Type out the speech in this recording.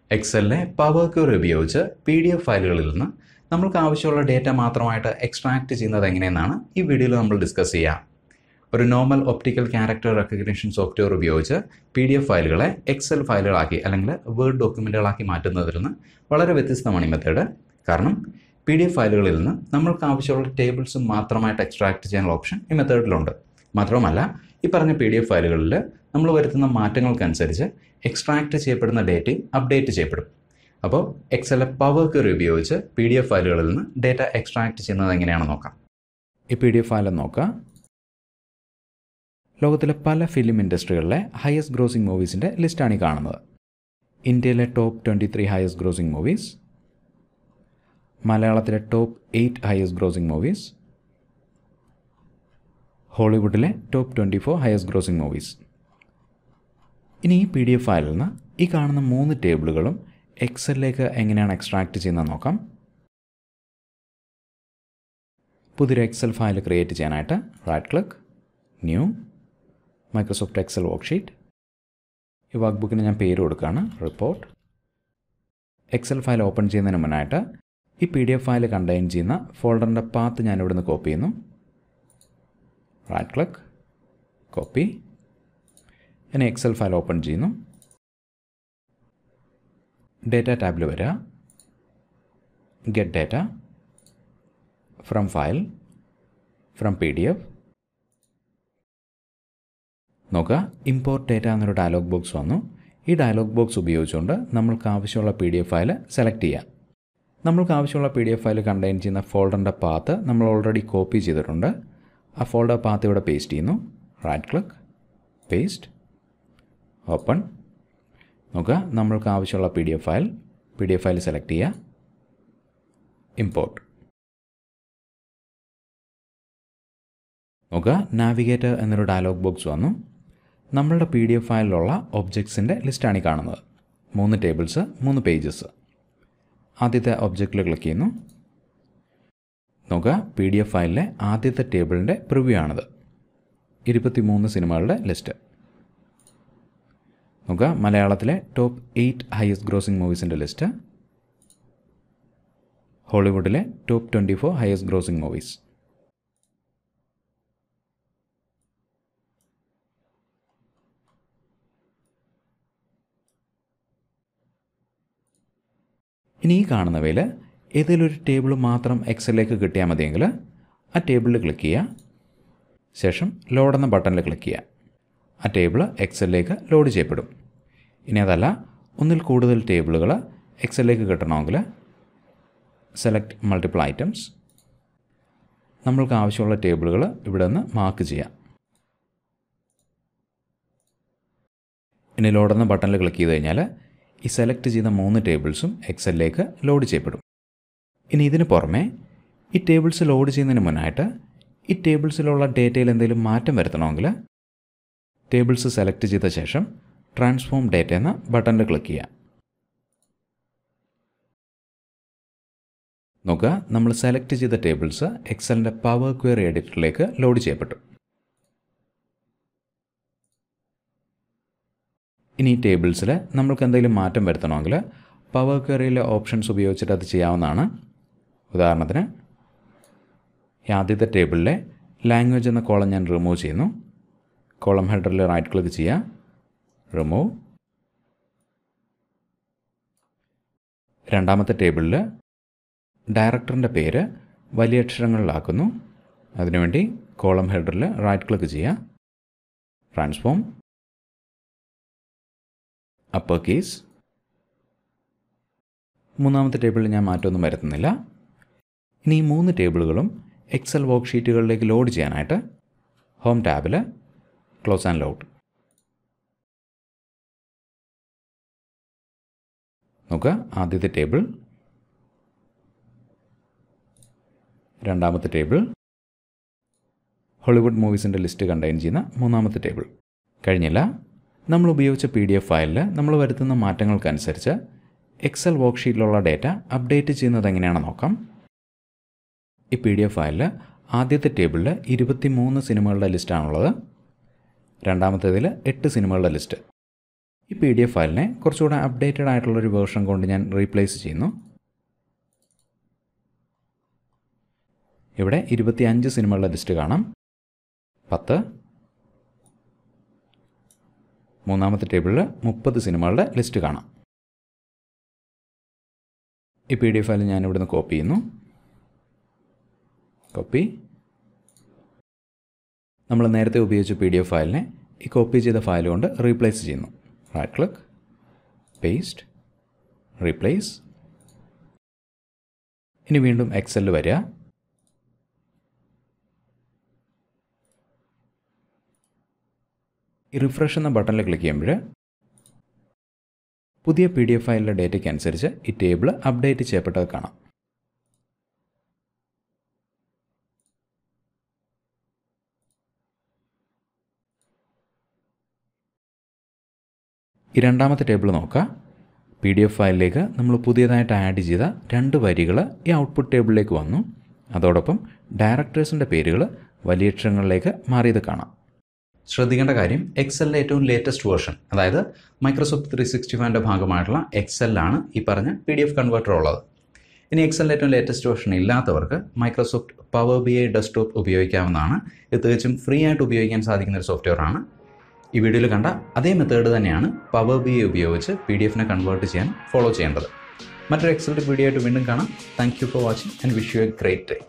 എക്സലിലെ power query ഉപയോഗിച്ച് P D F ഫയലുകളിൽ നിന്ന് നമ്മൾക്ക് ആവശ്യമുള്ള ഡേറ്റ മാത്രമായിട്ട് എക്സ്ട്രാക്ട് ചെയ്യുന്നത് എങ്ങനെയെന്നാണ് ഈ വീഡിയോയിൽ നമ്മൾ ഡിസ്കസ് ചെയ്യുക ഒരു normal optical character recognition software ഉപയോഗിച്ച് പി ഡി എഫ് ഫയലുകളെ എക്സൽ ഫയലുകളാക്കി അല്ലെങ്കിൽ വേർഡ് ഡോക്യുമെൻറ്റുകളാക്കി മാറ്റുന്നതിൽ നിന്ന് വളരെ വ്യത്യസ്തമാണ് ഈ മെത്തേഡ് കാരണം പി ഡി എഫ് ഫയലുകളിൽ നിന്ന് നമ്മൾക്ക് ആവശ്യമുള്ള ടേബിൾസ് മാത്രമായിട്ട് എക്സ്ട്രാക്ട് ചെയ്യാനുള്ള ഓപ്ഷൻ ഈ മെത്തേഡിലുണ്ട് മാത്രവുമല്ല ഈ പറഞ്ഞ പി ഡി എഫ് ഫയലുകളിൽ നമ്മൾ വരുത്തുന്ന മാറ്റങ്ങൾക്കനുസരിച്ച് എക്സ്ട്രാക്ട് ചെയ്യപ്പെടുന്ന ഡേറ്റയും അപ്ഡേറ്റ് ചെയ്യപ്പെടും അപ്പോൾ എക്സലെ പവർ ക്യൂറി ഉപയോഗിച്ച് പി ഡി എഫ് ഫയലുകളിൽ നിന്ന് ഡേറ്റ എക്സ്ട്രാക്ട് ചെയ്യുന്നത് എങ്ങനെയാണെന്ന് നോക്കാം ഈ പി ഡി എഫ് ഫയൽ നോക്കാം ലോകത്തിലെ പല ഫിലിം ഇൻഡസ്ട്രികളിലെ ഹയസ്റ്റ് ഗ്രോസിംഗ് മൂവീസിൻ്റെ ലിസ്റ്റാണ് ഈ കാണുന്നത് ഇന്ത്യയിലെ top twenty three highest grossing movies മലയാളത്തിലെ top eight highest grossing movies ഹോളിവുഡിലെ top twenty four highest grossing movies ഇനി ഈ പി ഡി എഫ് ഫയലിൽ നിന്ന് ഈ കാണുന്ന മൂന്ന് ടേബിളുകളും എക്സലിലേക്ക് എങ്ങനെയാണ് എക്സ്ട്രാക്ട് ചെയ്യുന്നത് നോക്കാം പുതിയൊരു എക്സൽ ഫയൽ ക്രിയേറ്റ് ചെയ്യാനായിട്ട് right click new Microsoft Excel worksheet ഈ വർക്ക് ബുക്കിന് ഞാൻ പേര് കൊടുക്കുകയാണ് റിപ്പോർട്ട് എക്സൽ ഫയൽ ഓപ്പൺ ചെയ്യുന്നതിന് മുന്നായിട്ട് ഈ P D F file contain ചെയ്യുന്ന ഫോൾഡറിൻ്റെ പാത്ത് ഞാൻ ഇവിടുന്ന് കോപ്പി ചെയ്യുന്നു റൈറ്റ് ക്ലിക്ക് കോപ്പി ഇനി എക്സൽ ഫയൽ ഓപ്പൺ ചെയ്യുന്നു ഡേറ്റ ടാബിൽ വരിക get data from file from P D F നോക്കുക ഇമ്പോർട്ട് ഡേറ്റ എന്നൊരു ഡയലോഗ് ബോക്സ് വന്നു ഈ ഡയലോഗ് ബോക്സ് ഉപയോഗിച്ചുകൊണ്ട് നമ്മൾക്ക് ആവശ്യമുള്ള P D F file select ചെയ്യാം നമ്മൾക്ക് ആവശ്യമുള്ള P D F file contain ചെയ്യുന്ന ഫോൾഡറിൻ്റെ പാത്ത് നമ്മൾ ഓൾറെഡി കോപ്പി ചെയ്തിട്ടുണ്ട് ആ ഫോൾഡർ പാത്ത് ഇവിടെ പേസ്റ്റ് ചെയ്യുന്നു റൈറ്റ് ക്ലിക്ക് പേസ്റ്റ് ഓപ്പൺ നോക്കുക നമ്മൾക്ക് ആവശ്യമുള്ള P D F file P D F file select ചെയ്യുക ഇമ്പോർട്ട് നോക്കുക നാവിഗേറ്റർ എന്നൊരു ഡയലോഗ് ബോക്സ് വന്നു നമ്മളുടെ പി ഡി എഫ് ഫയലിലുള്ള ഒബ്ജക്ട്സിൻ്റെ ലിസ്റ്റാണ് ഈ കാണുന്നത് മൂന്ന് ടേബിൾസ് മൂന്ന് പേജസ് ആദ്യത്തെ ഒബ്ജക്റ്റിൽ ക്ലിക്ക് ചെയ്യുന്നു നോക്കുക പി ഡി എഫ് ഫയലിലെ ആദ്യത്തെ ടേബിളിൻ്റെ പ്രിവ്യൂ ആണിത് ഇരുപത്തി മൂന്ന് സിനിമകളുടെ ലിസ്റ്റ് നോക്കുക മലയാളത്തിലെ ടോപ്പ് എയ്റ്റ് ഹയസ്റ്റ് ഗ്രോസിംഗ് മൂവീസിൻ്റെ ലിസ്റ്റ് ഹോളിവുഡിലെ top twenty four highest grossing movies ഇനി ഈ കാണുന്നവയിൽ ഏതെങ്കിലും ഒരു ടേബിൾ മാത്രം എക്സലിലേക്ക് കിട്ടിയാൽ മതിയെങ്കിൽ ആ ടേബിളിൽ ക്ലിക്ക് ചെയ്യുക ശേഷം ലോഡ് എന്ന ബട്ടണിൽ ക്ലിക്ക് ചെയ്യുക ആ ടേബിൾ എക്സലിലേക്ക് ലോഡ് ചെയ്യപ്പെടും ഇനി അതല്ല ഒന്നിൽ കൂടുതൽ ടേബിളുകൾ എക്സലിലേക്ക് കിട്ടണമെങ്കിൽ സെലക്ട് മൾട്ടിപ്പിൾ ഐറ്റംസ് നമ്മൾക്ക് ആവശ്യമുള്ള ടേബിളുകൾ ഇവിടെ നിന്ന് മാർക്ക് ചെയ്യാം ഇനി ലോഡ് എന്ന ബട്ടണിൽ ക്ലിക്ക് ചെയ്ത് കഴിഞ്ഞാൽ ഈ സെലക്ട് ചെയ്ത മൂന്ന് ടേബിൾസും എക്സലിലേക്ക് ലോഡ് ചെയ്യപ്പെടും ഇനി ഇതിന് പുറമെ ഈ ടേബിൾസ് ലോഡ് ചെയ്യുന്നതിന് മുന്നായിട്ട് ഈ ടേബിൾസിലുള്ള ഡേറ്റയിൽ എന്തെങ്കിലും മാറ്റം വരുത്തണമെങ്കിൽ ടേബിൾസ് സെലക്ട് ചെയ്ത ശേഷം ട്രാൻസ്ഫോം ഡേറ്റ എന്ന ബട്ടണിൽ ക്ലിക്ക് ചെയ്യുക നോക്കുക നമ്മൾ സെലക്ട് ചെയ്ത ടേബിൾസ് എക്സലിൻ്റെ പവർ ക്വയറി എഡിറ്ററിലേക്ക് ലോഡ് ചെയ്യപ്പെട്ടു ഇനി ഈ ടേബിൾസിൽ നമ്മൾക്ക് എന്തെങ്കിലും മാറ്റം വരുത്തണമെങ്കിൽ പവർ ക്വയറിയിലെ ഓപ്ഷൻസ് ഉപയോഗിച്ചിട്ട് അത് ചെയ്യാവുന്നതാണ് ഉദാഹരണത്തിന് ഈ ആദ്യത്തെ ടേബിളിലെ ലാംഗ്വേജ് എന്ന കോളം ഞാൻ റിമൂവ് ചെയ്യുന്നു കോളം ഹെഡറിൽ റൈറ്റ് ക്ലിക്ക് ചെയ്യുക റിമൂവ് രണ്ടാമത്തെ ടേബിളിൽ ഡയറക്ടറിൻ്റെ പേര് വലിയ അക്ഷരങ്ങളിലാക്കുന്നു അതിനുവേണ്ടി കോളം ഹെഡറിൽ റൈറ്റ് ക്ലിക്ക് ചെയ്യുക ട്രാൻസ്ഫോം അപ്പർ കേസ് മൂന്നാമത്തെ ടേബിളിൽ ഞാൻ മാറ്റമൊന്നും വരുത്തുന്നില്ല ഇനി ഈ മൂന്ന് ടേബിളുകളും എക്സൽ വർക്ക് ഷീറ്റുകളിലേക്ക് ലോഡ് ചെയ്യാനായിട്ട് ഹോം ടാബിൽ ക്ലോസ് ആൻഡ് ലോഡ് നോക്കുക ആദ്യത്തെ ടേബിൾ രണ്ടാമത്തെ ടേബിൾ ഹോളിവുഡ് മൂവീസിൻ്റെ ലിസ്റ്റ് കണ്ടെയ്ൻ ചെയ്യുന്ന മൂന്നാമത്തെ ടേബിൾ കഴിഞ്ഞില്ല നമ്മൾ ഉപയോഗിച്ച പി ഡി എഫ് ഫയലിൽ നമ്മൾ വരുത്തുന്ന മാറ്റങ്ങൾക്കനുസരിച്ച് എക്സൽ വർക്ക്ഷീറ്റിലുള്ള ഡേറ്റ അപ്ഡേറ്റ് ചെയ്യുന്നത് എങ്ങനെയാണെന്ന് നോക്കാം ഈ പി ഡി എഫ് ഫയലിൽ ആദ്യത്തെ ടേബിളിൽ ഇരുപത്തി മൂന്ന് സിനിമകളുടെ ലിസ്റ്റാണുള്ളത് രണ്ടാമത്തേതിൽ എട്ട് സിനിമകളുടെ ലിസ്റ്റ് ഈ പി ഡി എഫ് ഫയലിനെ കുറച്ചുകൂടെ അപ്ഡേറ്റഡ് ആയിട്ടുള്ളൊരു വേർഷൻ കൊണ്ട് ഞാൻ റീപ്ലേസ് ചെയ്യുന്നു ഇവിടെ ഇരുപത്തി അഞ്ച് സിനിമകളുടെ ലിസ്റ്റ് കാണാം പത്ത് മൂന്നാമത്തെ ടേബിളിൽ മുപ്പത് സിനിമകളുടെ ലിസ്റ്റ് കാണാം ഈ പി ഡി എഫ് ഫയൽ ഞാൻ ഇവിടുന്ന് കോപ്പി ചെയ്യുന്നു കോപ്പി നമ്മൾ നേരത്തെ ഉപയോഗിച്ച പി ഡി എഫ് ഫയലിനെ ഈ കോപ്പി ചെയ്ത ഫയൽ കൊണ്ട് റീപ്ലേസ് ചെയ്യുന്നു റൈറ്റ് ക്ലിക്ക് പേസ്റ്റ് റീപ്ലേസ് ഇനി വീണ്ടും എക്സലിൽ വരിക ഈ റിഫ്രഷ് എന്ന ബട്ടണിൽ ക്ലിക്ക് ചെയ്യുമ്പോൾ പുതിയ പി ഡി എഫ് ഫയലിലെ ഡേറ്റയ്ക്ക് അനുസരിച്ച് ഈ ടേബിൾ അപ്ഡേറ്റ് ചെയ്യപ്പെട്ടത് കാണാം ഈ രണ്ടാമത്തെ ടേബിൾ നോക്കുക പി ഡി എഫ് ഫയലിലേക്ക് നമ്മൾ പുതിയതായിട്ട് ആഡ് ചെയ്ത രണ്ട് വരികൾ ഈ ഔട്ട്പുട്ട് ടേബിളിലേക്ക് വന്നു അതോടൊപ്പം ഡയറക്ടേഴ്സിൻ്റെ പേരുകൾ വലിയക്ഷരങ്ങളിലേക്ക് മാറിയത് കാണാം ശ്രദ്ധിക്കേണ്ട കാര്യം എക്സലിൻ്റെ ഏറ്റവും ലേറ്റസ്റ്റ് വേർഷൻ അതായത് മൈക്രോസോഫ്റ്റ് ത്രീ സിക്സ്റ്റി ഫൈവിൻ്റെ ഭാഗമായിട്ടുള്ള എക്സലിലാണ് ഈ പറഞ്ഞ പി ഡി എഫ് കൺവേർട്ടർ ഉള്ളത് ഇനി എക്സലിൻ്റെ ഏറ്റവും ലേറ്റസ്റ്റ് വേർഷൻ ഇല്ലാത്തവർക്ക് Microsoft power B I desktop ഉപയോഗിക്കാവുന്നതാണ് ഇത് തികച്ചും ഫ്രീ ആയിട്ട് ഉപയോഗിക്കാൻ സാധിക്കുന്ന ഒരു സോഫ്റ്റ്വെയർ ആണ് ഈ വീഡിയോയിൽ കണ്ട അതേ മെത്തേഡ് തന്നെയാണ് പവർ ബി ഐ ഉപയോഗിച്ച് പി ഡി എഫിനെ കൺവേർട്ട് ചെയ്യാൻ ഫോളോ ചെയ്യേണ്ടത് മറ്റൊരു എക്സലിൻ്റെ വീഡിയോ ആയിട്ട് വീണ്ടും കാണാം thank you for watching and wish you a great day